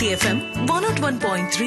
Bharati FM one nought one point three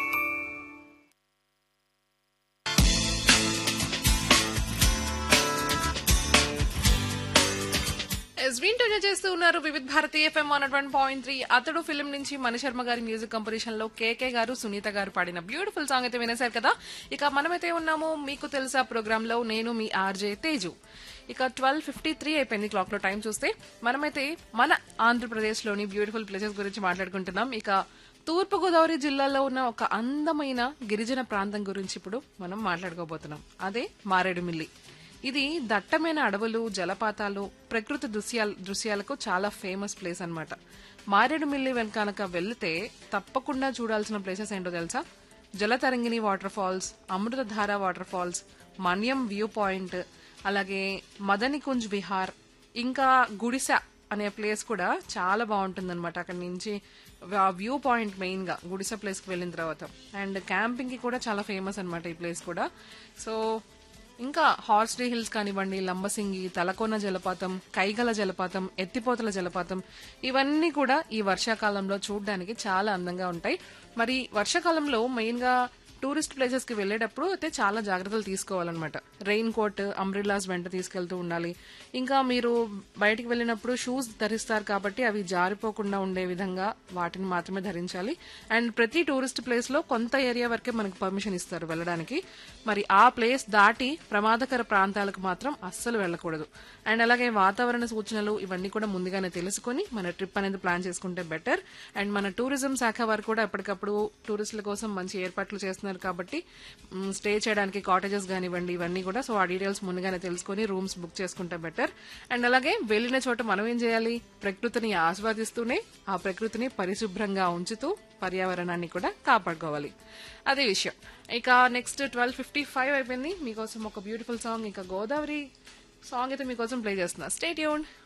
ఎస్విన్ టూజ చేస్తూ ఉన్నారు Vividh Bharati FM one one point three Athadu film నుంచి మణిశర్మ గారి మ్యూజిక్ కంపోజిషన్ లో కేకే గారు సునీత గారు పాడిన బ్యూటిఫుల్ సాంగ్ అయితే వినేశారు కదా ఇక మనమైతే ఉన్నాము మీకు తెలుసా ప్రోగ్రామ్ లో నేను మీ ఆర్జే తేజు ఇక ట్వెల్వ్ ఫిఫ్టీ త్రీ అయిపోయింది క్లాక్ లో టైం చూస్తే మనమైతే మన ఆంధ్రప్రదేశ్ లోని బ్యూటిఫుల్ ప్లేసెస్ గురించి మాట్లాడుకుంటున్నాం ఇక తూర్పు గోదావరి జిల్లాలో ఉన్న ఒక అందమైన గిరిజన ప్రాంతం గురించి ఇప్పుడు మనం మాట్లాడుకోబోతున్నాం అదే మారేడుమిల్లి ఇది దట్టమైన అడవులు జలపాతాలు ప్రకృతి దృశ్యాల దృశ్యాలకు చాలా ఫేమస్ ప్లేస్ అన్నమాట మారేడుమిల్లి వెనకానక వెళ్తే తప్పకుండా చూడాల్సిన ప్లేసెస్ ఏంటో తెలుసా Jalatarangini water falls Amruthadhara water falls Manyam view point అలాగే మదనికుంజ్ విహార్ ఇంకా గుడిస అనే ప్లేస్ కూడా చాలా బాగుంటుంది అక్కడ నుంచి ఆ వ్యూ పాయింట్ మెయిన్ గా గుడిస ప్లేస్ కి వెళ్ళిన తర్వాత అండ్ క్యాంపింగ్ కి కూడా చాలా ఫేమస్ అన్నమాట ఈ ప్లేస్ కూడా సో ఇంకా హార్స్లీ హిల్స్ కానివ్వండి లంబసింగి తలకోన జలపాతం కైగల జలపాతం ఎత్తిపోతల జలపాతం ఇవన్నీ కూడా ఈ వర్షాకాలంలో చూడడానికి చాలా అందంగా ఉంటాయి మరి వర్షాకాలంలో మెయిన్ గా టూరిస్ట్ ప్లేసెస్ కి వెళ్ళేటప్పుడు అయితే చాలా జాగ్రత్తలు తీసుకోవాలన్నమాట రెయిన్ కోట్ అంబ్రిల్లాస్ వెంట తీసుకెళ్తూ ఉండాలి ఇంకా మీరు బయటికి వెళ్ళినప్పుడు షూస్ ధరిస్తారు కాబట్టి అవి జారిపోకుండా ఉండే విధంగా వాటిని మాత్రమే ధరించాలి అండ్ ప్రతి టూరిస్ట్ ప్లేస్ లో కొంత ఏరియా వరకే మనకు పర్మిషన్ ఇస్తారు వెళ్ళడానికి మరి ఆ ప్లేస్ దాటి ప్రమాదకర ప్రాంతాలకు మాత్రం అస్సలు వెళ్ళకూడదు అండ్ అలాగే వాతావరణ సూచనలు ఇవన్నీ కూడా ముందుగానే తెలుసుకొని మన ట్రిప్ అనేది ప్లాన్ చేసుకుంటే బెటర్ అండ్ మన టూరిజం శాఖ వారు కూడా ఎప్పటికప్పుడు టూరిస్టుల కోసం మంచి ఏర్పాట్లు చేస్తున్నారు కాబట్టి మ్, స్టే చేయడానికి కాటేజెస్ కానివ్వండి ఇవన్నీ కూడా సో ఆ డీటెయిల్స్ ముందుగానే తెలుసుకొని రూమ్స్ బుక్ చేసుకుంటే బెటర్ అండ్ అలాగే వెళ్ళిన చోట మనం ఏం చేయాలి ప్రకృతిని ఆస్వాదిస్తూనే ఆ ప్రకృతిని పరిశుభ్రంగా ఉంచుతూ పర్యావరణాన్ని కూడా కాపాడుకోవాలి అదే విషయం ఇక నెక్స్ట్ ట్వెల్వ్ ఫిఫ్టీ ఫైవ్ అయిపోయింది మీకోసం ఒక బ్యూటిఫుల్ సాంగ్ ఇంకా గోదావరి సాంగ్ అయితే మీకోసం ప్లే చేస్తున్నా స్టేట్ యూన్